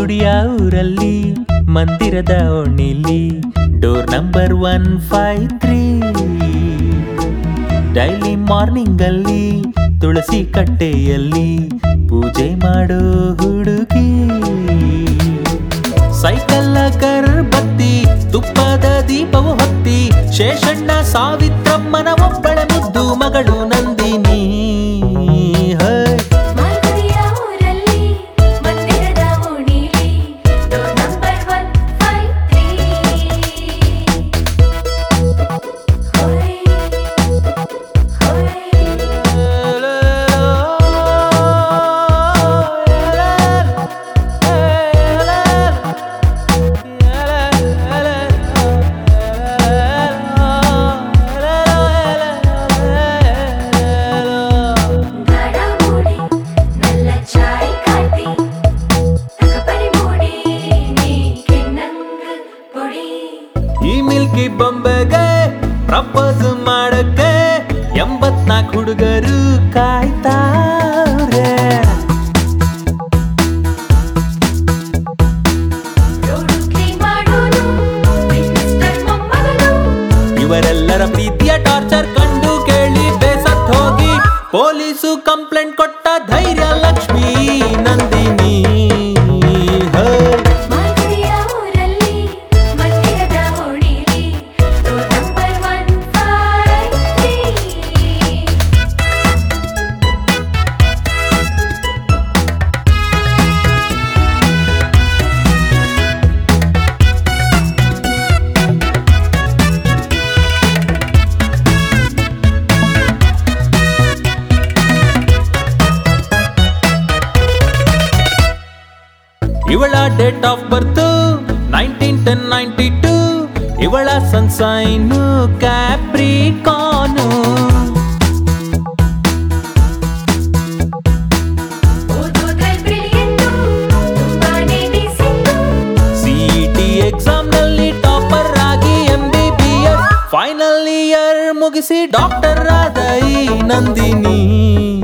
ಗುಡಿಯ ಊರಲ್ಲಿ ಮಂದಿರದ ಓಣಿಲಿ door number one five three daily morning ಅಲ್ಲಿ ತುಳಸಿ ಕಟ್ಟೆಯಲ್ಲಿ ಪೂಜೆ ಮಾಡೋ ಹುಡುಗಿ ಸೈಕಲ್ ಕರ್ ಬತ್ತಿ ತುಪ್ಪದ ದೀಪವು ಹೊತ್ತಿ ಶೇಷಣ್ಣ ಸಾವಿತ್ರಮ್ಮನ ಒಬ್ಬಳ ಮುದ್ದು ಮಗಳು ನಂದಿನಿ ಹೇ ಮಾಲ್ಗುಡಿಯ ಊರಲ್ಲಿ ಮಂದಿರದ ಓಣಿಲಿ door number one five three ಹೋಯ್ ಹೋಯ್ గాఢ మూడి నల్ల చాయ్ కాటి తకపరి మూడి నీ కిన్నంగ పొడి ಈ ಮಿಲ್ಕಿ ಬೊಂಬೆಗೆ ಪ್ರಪೋಸ್ ಮಾಡಕ್ಕೆ ಎಂಬತ್ನಾಲ್ಕು ಹುಡುಗರು ಕಾಯ್ತಾವ್ರೆ ರೋಡು ಕ್ಲೀನ್ ಮಾಡೋನು ಮಿನಿಸ್ಟರ್ ಮೊಮ್ಮಗನು ಇವರೆಲ್ಲರ ಪ್ರೀತಿಯ ಟಾರ್ಚರ್ ಕಂಡು ಕೇಳಿ ಬೇಸತ್ ಹೋಗಿ ಪೊಲೀಸು ಕಂಪ್ಲೇಂಟ್ ಕೊಟ್ಟ ಧೈರ್ಯ ಲಕ್ಷ್ಮೀ ನಂದಿನಿ ಹೇ ಮಾಲ್ಗುಡಿಯ ಊರಲ್ಲಿ ಮಂದಿರದ ಓಣಿಲಿ door number one five three ಇವಳ date of birth nineteen ten ninety two ಇವಳ ಸನ್ಸೈನು ಕ್ಯಾಪ್ರಿಕಾನು ಓದೋದ್ರಲ್ಲಿ ಬ್ರಿಲಿಯಂಟು ತುಂಬಾನೇ ಡೀಸೆಂಟು ಸಿಟಿ ಎಕ್ಸಾಮ್ ನಲ್ಲಿ ಟಾಪರ್ ಆಗಿ M B B S final year ಮುಗಿಸಿ ಡಾಕ್ಟರ್ ಆದ ಈ ನಂದಿನಿ